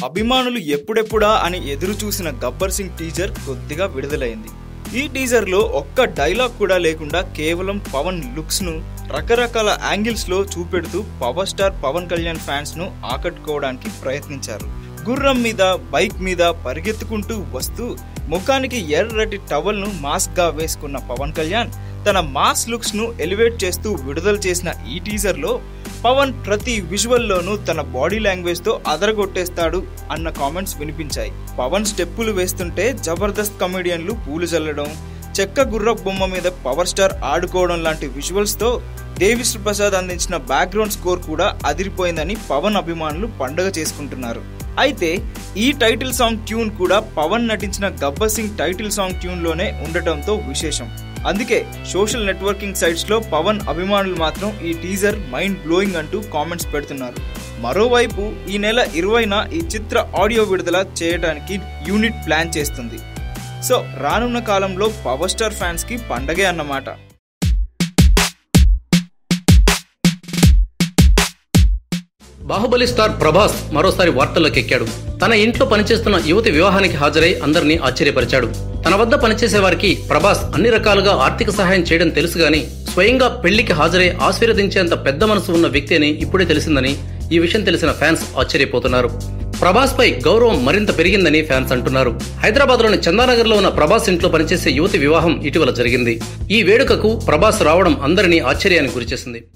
అభిమానులు ఎప్పుడెప్పుడా అని ఎదురు చూసిన గబ్బర్ సింగ్ టీజర్ కొద్దిగా విడుదలైంది ఈ టీజర్ లో ఒక్క డైలాగ్ కూడా లేకుండా కేవలం పవన్ లుక్స్ ను రకరకాల యాంగిల్స్ లో చూపెడుతూ power star Pawan Kalyan fans ను ఆకట్టుకోవడానికి ప్రయత్నించారు గుర్రం మీద బైక్ మీద పరిగెత్తుకుంటూ వస్తూ ముఖానికి ఎర్రటి టవల్ ను మాస్క్ గా వేసుకున్న పవన్ కళ్యాణ్ తన మాస్ లుక్స్ ను ఎలివేట్ చేస్తూ విడుదల చేసిన ఈ టీజర్ లో పవన్ ప్రతి విజువల్ లోనూ తన బాడీ లాంగ్వేజ్ తో అదరగొట్టేస్తాడు అన్న కామెంట్స్ వినిపించాయి పవన్ స్టెప్పులు వేస్తుంటే జబర్దస్త్ కమెడియన్లు పూలు చల్లడం చెక్క గుర్ర బొమ్మ మీద పవర్ స్టార్ ఆడుకోవడం లాంటి విజువల్స్ తో దేవిశ్రీ ప్రసాద్ అందించిన బ్యాక్గ్రౌండ్ స్కోర్ కూడా అదిరిపోయిందని పవన్ అభిమానులు పండగ చేసుకుంటున్నారు అయితే ఈ టైటిల్ సాంగ్ ట్యూన్ కూడా పవన్ నటించిన Gabbar Singh title song tune లోనే ఉండటంతో విశేషం అందుకే సోషల్ నెట్వర్కింగ్ సైట్స్ లో పవన్ అభిమానులు మాత్రం ఈ టీజర్ మైండ్ బ్లోయింగ్ అంటూ కామెంట్స్ పెడుతున్నారు మరోవైపు ఈ నెల ఇరవైన ఈ చిత్ర ఆడియో విడుదల చేయడానికి యూనిట్ ప్లాన్ చేస్తుంది సో రానున్న కాలంలో పవర్ స్టార్ ఫ్యాన్స్ కి పండగే అన్నమాట బాహుబలి స్టార్ ప్రభాస్ మరోసారి వార్తల్లోకి ఎక్కాడు తన ఇంట్లో పనిచేస్తున్న యువతి వివాహానికి హాజరై అందరినీ ఆశ్చర్యపరిచాడు తన వద్ద పనిచేసే వారికి ప్రభాస్ అన్ని రకాలుగా ఆర్థిక సహాయం చేయడం తెలుసు గాని స్వయంగా పెళ్లికి హాజరై ఆశీర్వదించేంత పెద్ద మనసు ఉన్న వ్యక్తి అని ఇప్పుడే తెలిసిందని ఈ విషయం తెలిసిన ఫ్యాన్స్ ఆశ్చర్యపోతున్నారు ప్రభాస్ పై గౌరవం మరింత పెరిగిందని ఫ్యాన్స్ అంటున్నారు హైదరాబాద్ లోని చందానగర్ లో ఉన్న ప్రభాస్ ఇంట్లో పనిచేసే యువతి వివాహం ఇటీవల జరిగింది ఈ వేడుకకు ప్రభాస్ రావడం అందరినీ ఆశ్చర్యానికి గురిచేసింది